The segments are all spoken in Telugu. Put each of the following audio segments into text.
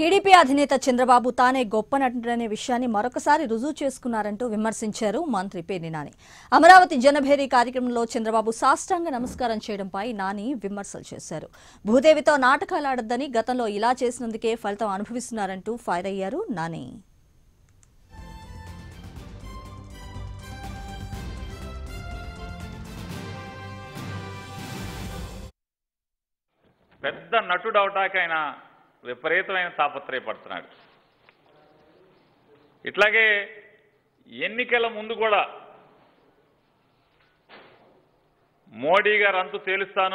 టీడీపీ అధినేత చంద్రబాబు తానే గొప్ప నటుడనే విషయాన్ని మరొకసారి రుజువు చేసుకున్నారంటూ విమర్శించారు మంత్రి పేర్ని నాని అమరావతి జనభేరీ కార్యక్రమంలో చంద్రబాబు సాష్టాంగ నమస్కారం చేయడంపై నాని విమర్శలు చేశారు భూదేవితో నాటకాలు ఆడొద్దని గతంలో ఇలా చేసినందుకే ఫలితం అనుభవిస్తున్నారంటూ ఫైర్ అయ్యారు నాని పెద్ద నటుడు అవటానికి ఆయన విపరీతమైన తాపత్రయపడుతున్నాడు ఇట్లాగే ఎన్నికల ముందు కూడా మోడీ గారు అంతు తేలుస్తాను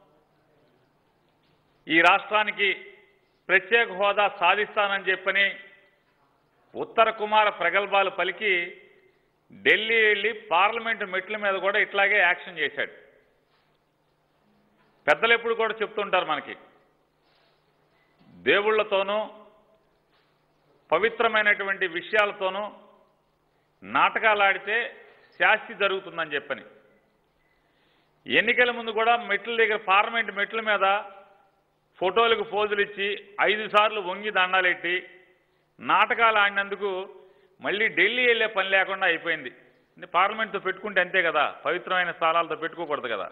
ఈ రాష్ట్రానికి ప్రత్యేక హోదా సాధిస్తానని చెప్పని ఉత్తర కుమార ప్రగల్భాలు పలికి ఢిల్లీ వెళ్ళి పార్లమెంటు మెట్ల మీద కూడా ఇట్లాగే యాక్షన్ చేశాడు పెద్దలు ఎప్పుడు కూడా చెప్తుంటారు మనకి దేవుళ్లతోనూ పవిత్రమైనటువంటి విషయాలతోనూ నాటకాలు ఆడితే శాస్తి జరుగుతుందని చెప్పని ఎన్నికల ముందు కూడా మెట్ల దగ్గర పార్లమెంట్ మెట్ల మీద ఫోటోలకు పోజులు ఇచ్చి ఐదు సార్లు వంగి దండాలెట్టి నాటకాలు ఆడినందుకు మళ్ళీ ఢిల్లీ వెళ్ళే పని లేకుండా అయిపోయింది పార్లమెంట్తో పెట్టుకుంటే అంతే కదా పవిత్రమైన స్థానాలతో పెట్టుకోకూడదు కదా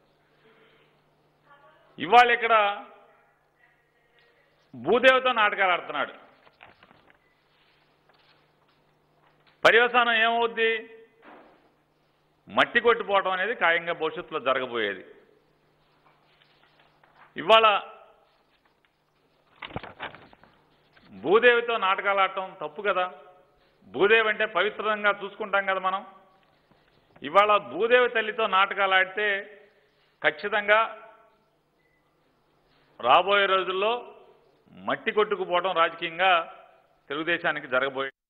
ఇవాళ ఇక్కడ భూదేవితో నాటకాలు ఆడుతున్నాడు పర్యవసానం ఏమవుద్ది మట్టి కొట్టిపోవడం అనేది ఖాయంగా భవిష్యత్తులో జరగబోయేది ఇవాళ భూదేవితో నాటకాలు ఆడటం తప్పు కదా భూదేవి అంటే పవిత్రంగా చూసుకుంటాం కదా మనం ఇవాళ భూదేవి తల్లితో నాటకాలు ఆడితే ఖచ్చితంగా రాబోయే రోజుల్లో మట్టి కొట్టుకుపోవడం రాజకీయంగా తెలుగుదేశానికి జరగబోయే